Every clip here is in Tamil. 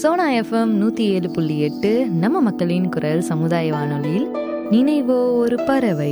சோனா எஃப்எம் நூற்றி ஏழு புள்ளி எட்டு நம்ம மக்களின் குரல் சமுதாய வானொலியில் நினைவோ ஒரு பறவை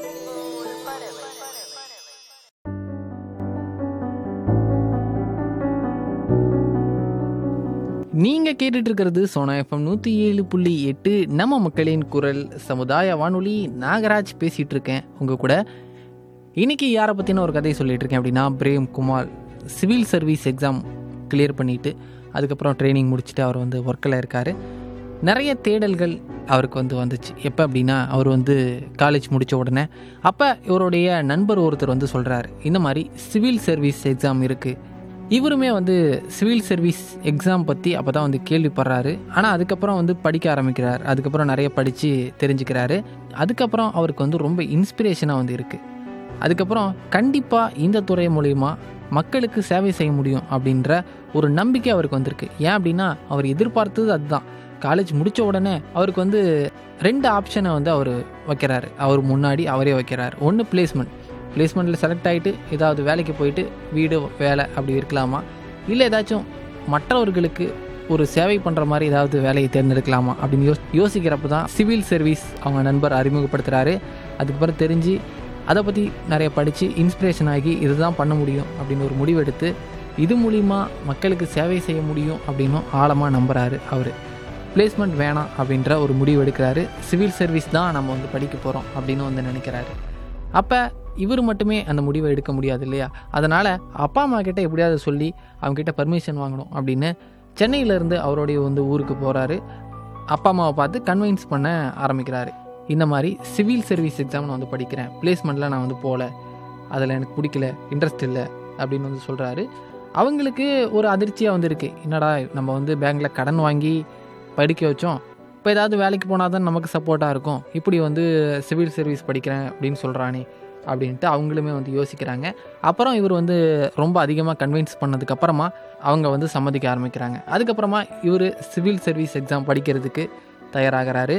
நீங்க கேட்டுட்டு இருக்கிறது சோனா எஃப்எம் நூத்தி ஏழு புள்ளி எட்டு நம்ம மக்களின் குரல் சமுதாய வானொலி நாகராஜ் பேசிட்டு இருக்கேன் உங்க கூட இன்னைக்கு யாரை பத்தின ஒரு கதையை சொல்லிட்டு இருக்கேன் அப்படின்னா Prem Kumar civil service exam clear பண்ணிட்டு அதுக்கப்புறம் ட்ரைனிங் முடிச்சுட்டு அவர் வந்து ஒர்க்கில் இருக்காரு நிறைய தேடல்கள் அவருக்கு வந்து வந்துச்சு எப்போ அப்படின்னா அவர் வந்து காலேஜ் முடித்த உடனே அப்போ இவருடைய நண்பர் ஒருத்தர் வந்து சொல்கிறாரு இந்த மாதிரி சிவில் சர்வீஸ் எக்ஸாம் இருக்குது இவருமே வந்து சிவில் சர்வீஸ் எக்ஸாம் பற்றி அப்போ தான் வந்து கேள்விப்படுறாரு ஆனால் அதுக்கப்புறம் வந்து படிக்க ஆரம்பிக்கிறார் அதுக்கப்புறம் நிறைய படித்து தெரிஞ்சுக்கிறாரு அதுக்கப்புறம் அவருக்கு வந்து ரொம்ப இன்ஸ்பிரேஷனாக வந்து இருக்குது அதுக்கப்புறம் கண்டிப்பாக இந்த துறை மூலயமா மக்களுக்கு சேவை செய்ய முடியும் அப்படின்ற ஒரு நம்பிக்கை அவருக்கு வந்திருக்கு ஏன் அப்படின்னா அவர் எதிர்பார்த்தது அதுதான் காலேஜ் முடித்த உடனே அவருக்கு வந்து ரெண்டு ஆப்ஷனை வந்து அவர் வைக்கிறாரு அவர் முன்னாடி அவரே வைக்கிறார் ஒன்று பிளேஸ்மெண்ட் பிளேஸ்மெண்ட்டில் செலக்ட் ஆகிட்டு ஏதாவது வேலைக்கு போயிட்டு வீடு வேலை அப்படி இருக்கலாமா இல்லை ஏதாச்சும் மற்றவர்களுக்கு ஒரு சேவை பண்ணுற மாதிரி ஏதாவது வேலையை தேர்ந்தெடுக்கலாமா அப்படின்னு யோஸ் யோசிக்கிறப்ப தான் சிவில் சர்வீஸ் அவங்க நண்பர் அறிமுகப்படுத்துகிறாரு அதுக்கப்புறம் தெரிஞ்சு அதை பற்றி நிறைய படித்து இன்ஸ்பிரேஷன் ஆகி இதுதான் பண்ண முடியும் அப்படின்னு ஒரு முடிவெடுத்து இது மூலிமா மக்களுக்கு சேவை செய்ய முடியும் அப்படின்னும் ஆழமாக நம்புகிறாரு அவர் பிளேஸ்மெண்ட் வேணாம் அப்படின்ற ஒரு முடிவு எடுக்கிறாரு சிவில் சர்வீஸ் தான் நம்ம வந்து படிக்க போகிறோம் அப்படின்னு வந்து நினைக்கிறாரு அப்போ இவர் மட்டுமே அந்த முடிவை எடுக்க முடியாது இல்லையா அதனால் அப்பா அம்மா கிட்ட எப்படியாவது சொல்லி அவங்ககிட்ட பர்மிஷன் வாங்கணும் அப்படின்னு சென்னையிலேருந்து அவருடைய வந்து ஊருக்கு போகிறாரு அப்பா அம்மாவை பார்த்து கன்வின்ஸ் பண்ண ஆரம்பிக்கிறாரு இந்த மாதிரி சிவில் சர்வீஸ் எக்ஸாம் நான் வந்து படிக்கிறேன் பிளேஸ்மெண்ட்டில் நான் வந்து போகல அதில் எனக்கு பிடிக்கல இன்ட்ரெஸ்ட் இல்லை அப்படின்னு வந்து சொல்கிறாரு அவங்களுக்கு ஒரு அதிர்ச்சியாக வந்து இருக்குது என்னடா நம்ம வந்து பேங்க்கில் கடன் வாங்கி படிக்க வச்சோம் இப்போ ஏதாவது வேலைக்கு போனால் தான் நமக்கு சப்போர்ட்டாக இருக்கும் இப்படி வந்து சிவில் சர்வீஸ் படிக்கிறேன் அப்படின்னு சொல்கிறானே அப்படின்ட்டு அவங்களுமே வந்து யோசிக்கிறாங்க அப்புறம் இவர் வந்து ரொம்ப அதிகமாக கன்வின்ஸ் பண்ணதுக்கப்புறமா அவங்க வந்து சம்மதிக்க ஆரம்பிக்கிறாங்க அதுக்கப்புறமா இவர் சிவில் சர்வீஸ் எக்ஸாம் படிக்கிறதுக்கு தயாராகிறாரு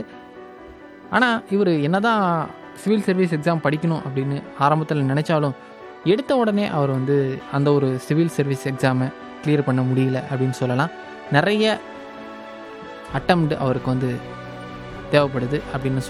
ஆனால் இவர் என்னதான் சிவில் சர்வீஸ் எக்ஸாம் படிக்கணும் அப்படின்னு ஆரம்பத்தில் நினச்சாலும் எடுத்த உடனே அவர் வந்து அந்த ஒரு சிவில் சர்வீஸ் எக்ஸாமை கிளியர் பண்ண முடியல அப்படின்னு சொல்லலாம் நிறைய அட்டம்ப்ட் அவருக்கு வந்து தேவைப்படுது அப்படின்னு